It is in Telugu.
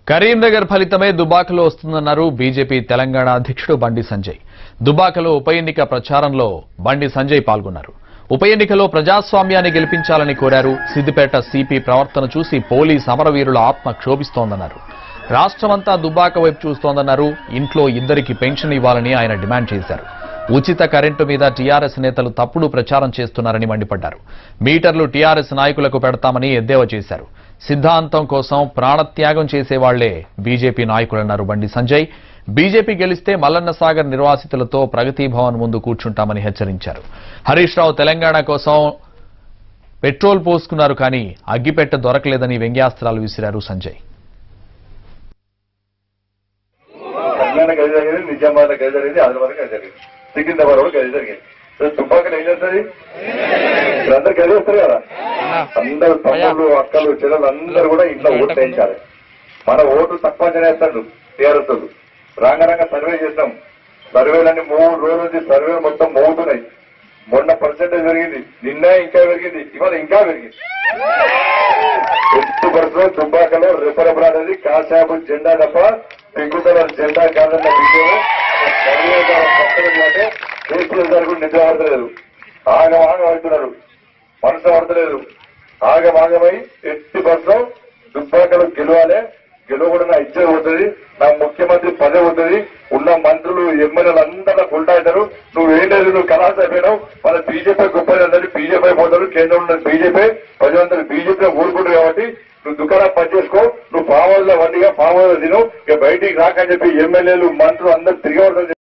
కరీంనగర్ ఫలితమే దుబాకలో వస్తుందన్నారు బీజేపీ తెలంగాణ అధ్యక్షుడు బండి సంజయ్ దుబాకలో ఉప ఎన్నిక ప్రచారంలో బండి సంజయ్ పాల్గొన్నారు ఉప ఎన్నికలో ప్రజాస్వామ్యాన్ని గెలిపించాలని కోరారు సిద్దిపేట సిపి ప్రవర్తన చూసి పోలీస్ అమరవీరుల ఆత్మ క్షోభిస్తోందన్నారు రాష్ట్రమంతా దుబాక వైపు చూస్తోందన్నారు ఇంట్లో ఇద్దరికి పెన్షన్ ఇవ్వాలని ఆయన డిమాండ్ చేశారు ఉచిత కరెంటు మీద టీఆర్ఎస్ నేతలు తప్పుడు ప్రచారం చేస్తున్నారని మండిపడ్డారు మీటర్లు టీఆర్ఎస్ నాయకులకు పెడతామని ఎద్దేవా చేశారు సిద్ధాంతం కోసం ప్రాణత్యాగం చేసేవాళ్లే బీజేపీ నాయకులన్నారు బండి సంజయ్ బీజేపీ గెలిస్తే మల్లన్న సాగర్ నిర్వాసితులతో ప్రగతి భవన్ ముందు కూర్చుంటామని హెచ్చరించారు హరీష్ రావు తెలంగాణ కోసం పెట్రోల్ పోసుకున్నారు కానీ అగ్గిపెట్ట దొరకలేదని వ్యంగ్యాస్త్రాలు విసిరారు సంజయ్ తెలంగాణ గది జరిగింది నిజామాబాద్ గది జరిగింది ఆదిలాబాద్ గది జరిగింది సికింద్రాబాద్ కూడా గది జరిగింది సో తుపాకులు ఏం చేస్తుంది వీళ్ళందరూ గది వస్తారు కదా అందరు తమ్ముళ్ళు అక్కలు చెల్లెలు అందరూ కూడా ఇంట్లో ఓట్లు వేయించాలి మన ఓటు తక్కువ చేస్తాడు టీఆర్ఎస్ వాళ్ళు. రాంగరంగ సర్వే చేస్తాం సర్వేలన్నీ మూడు రోజుల నుంచి సర్వే మొత్తం మోగుతున్నాయి మొన్న పర్సెంటేజ్ పెరిగింది నిన్న ఇంకా పెరిగింది ఇవాళ ఇంకా పెరిగింది ఎత్తు పడుతున్న దుబ్బాకలో రెపరెపర అనేది కాశాపు జెండా తప్ప పింకు కలర్ జెండా కాదన్న విషయం సర్వే గారు పక్కన అంటే కేసీఆర్ గారు కూడా నిద్ర పడతలేదు ఆగం ఆగం అవుతున్నారు మనసు పడతలేదు ఆగం ఆగమై ఎట్టి బస్సులో దుబ్బాకలో గెలవాలి గెలవకుండా నా ఇచ్చే పోతుంది నా ముఖ్యమంత్రి పదవి అవుతుంది ఉన్న మంత్రులు ఎమ్మెల్యేలు అందరూ ఉంటారు నువ్వు ఏం లేదు నువ్వు కళాశాల అయిపోయినావు మన బీజేపీ గొప్ప అందరూ బీజేపీ పోతారు కేంద్రంలో బీజేపీ ప్రజలందరూ బీజేపీ ఊరుకుంటారు కాబట్టి నువ్వు దుకాణం పని చేసుకో నువ్వు పావుల వండిగా పావుల తిను ఇక బయటికి రాకని చెప్పి ఎమ్మెల్యేలు మంత్రులు అందరూ తిరిగి